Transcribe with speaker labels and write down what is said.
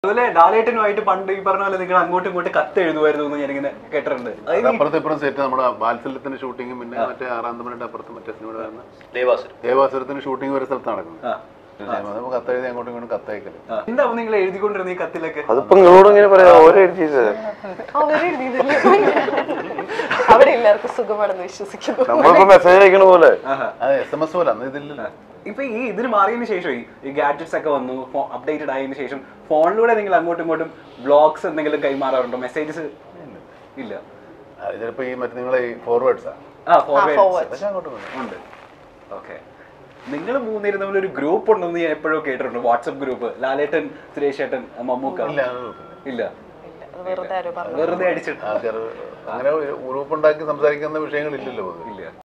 Speaker 1: അതുപോലെ ലാലേട്ടനുമായിട്ട് പണ്ട് ഈ പറഞ്ഞ പോലെ നിങ്ങൾ അങ്ങോട്ടും ഇങ്ങോട്ടും കത്ത് എഴുതുമായിരുന്നു എന്ന് ഞാനിങ്ങനെ കേട്ടിട്ടുണ്ട് അത്
Speaker 2: അത് അപ്പുറത്തെ ഇപ്പുറം സെറ്റ് നമ്മുടെ വാത്സല്യത്തിന്റെ ഷൂട്ടിങ്ങും പിന്നെ മറ്റേ ആറാം തമ്മിലിന്റെ അപ്പുറത്ത് മറ്റേ സിനിമ വരുന്ന
Speaker 3: ദേവാസുരം
Speaker 2: ദേവാസുരത്തിന്റെ ഷൂട്ടിംഗ് ഒരു സ്ഥലത്ത് നടക്കുന്നത്
Speaker 1: ആ.
Speaker 2: അത് കത്തെഴുതി അങ്ങോട്ടും ഇങ്ങോട്ടും കത്തയക്കല്
Speaker 1: ആ. എന്താ നിങ്ങൾ എഴുതിക്കൊണ്ടിരുന്ന ഈ കത്തിലൊക്കെ
Speaker 4: അതിപ്പോ നിങ്ങളോട് ഇങ്ങനെ പറയാ ഓരോ എഴുതിയത്
Speaker 5: അവരെ എഴുതിയതല്ലേ അവിടെ എല്ലാവർക്കും സുഖമാണെന്ന് വിശ്വസിക്കുന്നു
Speaker 4: നമ്മളിപ്പോ മെസ്സേജ് അയക്കണ പോലെ
Speaker 1: ആഹാ.
Speaker 2: അത് എസ് എം എസ് പോലെ അന്ന് ഇതില്ലല്ലോ
Speaker 1: ഇപ്പൊ ഈ ഇതിന് മാറിയതിന് ശേഷം ഈ ഗാഡ്ജറ്റ്സ് ഒക്കെ വന്നു അപ്ഡേറ്റഡ് ആയതിനു ശേഷം ഫോണിലൂടെ നിങ്ങൾ അങ്ങോട്ടും ഇങ്ങോട്ടും ബ്ലോഗ്സ് എന്തെങ്കിലും കൈമാറാറുണ്ടോ മെസ്സേജസ് ഇല്ല
Speaker 2: അത് ചിലപ്പോ ഈ മറ്റേ നിങ്ങളെ ഈ ഫോർവേഡ്സാ
Speaker 1: ആ ഫോർവേഡ്
Speaker 5: forward.
Speaker 2: പക്ഷെ അങ്ങോട്ടും ഇങ്ങോട്ടും.
Speaker 1: ഉണ്ട് ഓക്കെ നിങ്ങൾ മൂന്നുപേരും തമ്മിൽ ഒരു ഗ്രൂപ്പ് ഉണ്ടെന്ന് ഞാൻ എപ്പോഴും കേട്ടിട്ടുണ്ട് വാട്സപ്പ് ഗ്രൂപ്പ് ലാലേട്ടൻ സുരേഷ് ഏട്ടൻ മമ്മൂക്ക
Speaker 2: ഇല്ല അത് കുഴപ്പമില്ല.
Speaker 1: ഇല്ല
Speaker 5: അത് വെറുതെ ആരോ പറഞ്ഞു
Speaker 1: വെറുതെ അടിച്ചിട്ട്
Speaker 2: ആൾക്കാർ അങ്ങനെ ഒരു ഗ്രൂപ്പ് ഉണ്ടാക്കി സംസാരിക്കുന്ന വിഷയങ്ങളില്ലല്ലോ പൊതുവെ.
Speaker 1: ഇല്ല